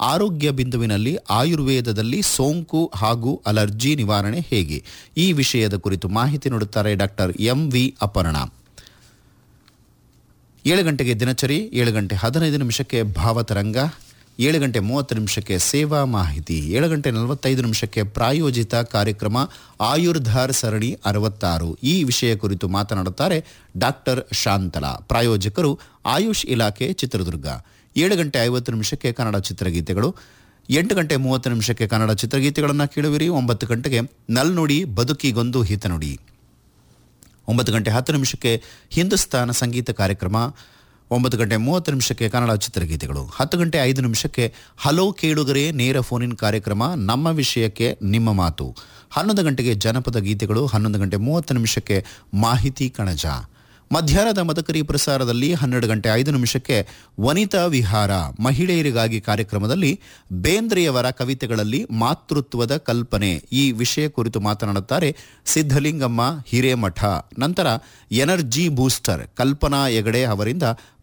ಆರೋಗ್ಯ ಬಿಂದುವಿನಲ್ಲಿ ಆಯುರ್ವೇದದಲ್ಲಿ ಸೋಂಕು ಹಾಗೂ ಅಲರ್ಜಿ ನಿವಾರಣೆ ಹೇಗೆ ಈ ವಿಷಯದ ಕುರಿತು ಮಾಹಿತಿ ನೀಡುತ್ತಾರೆ ಡಾಕ್ಟರ್ ಎಂ ವಿ ಅಪರ್ಣಾ ಏಳು ಗಂಟೆಗೆ ದಿನಚರಿ ಏಳು ಗಂಟೆ ಹದಿನೈದು ನಿಮಿಷಕ್ಕೆ ಭಾವತರಂಗ ಏಳು ಗಂಟೆ ಮೂವತ್ತು ನಿಮಿಷಕ್ಕೆ ಸೇವಾ ಮಾಹಿತಿ ಏಳು ಗಂಟೆ ನಲವತ್ತೈದು ನಿಮಿಷಕ್ಕೆ ಪ್ರಾಯೋಜಿತ ಕಾರ್ಯಕ್ರಮ ಆಯುರ್ಧಾರ್ ಸರಣಿ ಅರವತ್ತಾರು ಈ ವಿಷಯ ಕುರಿತು ಮಾತನಾಡುತ್ತಾರೆ ಡಾಕ್ಟರ್ ಶಾಂತಲಾ ಪ್ರಾಯೋಜಕರು ಆಯುಷ್ ಇಲಾಖೆ ಚಿತ್ರದುರ್ಗ ಏಳು ಗಂಟೆ ಐವತ್ತು ನಿಮಿಷಕ್ಕೆ ಕನ್ನಡ ಚಿತ್ರಗೀತೆಗಳು ಎಂಟು ಗಂಟೆ ಮೂವತ್ತು ನಿಮಿಷಕ್ಕೆ ಕನ್ನಡ ಚಿತ್ರಗೀತೆಗಳನ್ನು ಕೇಳುವಿರಿ ಒಂಬತ್ತು ಗಂಟೆಗೆ ನಲ್ನುಡಿ ಬದುಕಿಗೊಂದು ಹಿತನುಡಿ ಒಂಬತ್ತು ಗಂಟೆ ಹತ್ತು ನಿಮಿಷಕ್ಕೆ ಹಿಂದೂಸ್ತಾನ ಸಂಗೀತ ಕಾರ್ಯಕ್ರಮ ಒಂಬತ್ತು ಗಂಟೆ ಮೂವತ್ತು ನಿಮಿಷಕ್ಕೆ ಕನ್ನಡ ಚಿತ್ರಗೀತೆಗಳು ಹತ್ತು ಗಂಟೆ ಐದು ನಿಮಿಷಕ್ಕೆ ಹಲೋ ಕೇಳುಗರೆ ನೇರ ಫೋನಿನ್ ಕಾರ್ಯಕ್ರಮ ನಮ್ಮ ವಿಷಯಕ್ಕೆ ನಿಮ್ಮ ಮಾತು ಹನ್ನೊಂದು ಗಂಟೆಗೆ ಜನಪದ ಗೀತೆಗಳು ಹನ್ನೊಂದು ಗಂಟೆ ಮೂವತ್ತು ನಿಮಿಷಕ್ಕೆ ಮಾಹಿತಿ ಕಣಜ ಮಧ್ಯಾಹ್ನದ ಮದಕರಿ ಪ್ರಸಾರದಲ್ಲಿ ಹನ್ನೆರಡು ಗಂಟೆ ಐದು ನಿಮಿಷಕ್ಕೆ ವನಿತಾ ವಿಹಾರ ಮಹಿಳೆಯರಿಗಾಗಿ ಕಾರ್ಯಕ್ರಮದಲ್ಲಿ ಬೇಂದ್ರೆಯವರ ಕವಿತೆಗಳಲ್ಲಿ ಮಾತೃತ್ವದ ಕಲ್ಪನೆ ಈ ವಿಷಯ ಕುರಿತು ಮಾತನಾಡುತ್ತಾರೆ ಸಿದ್ಧಲಿಂಗಮ್ಮ ಹಿರೇಮಠ ನಂತರ ಎನರ್ಜಿ ಬೂಸ್ಟರ್ ಕಲ್ಪನಾ ಹೆಗಡೆ ಅವರಿಂದ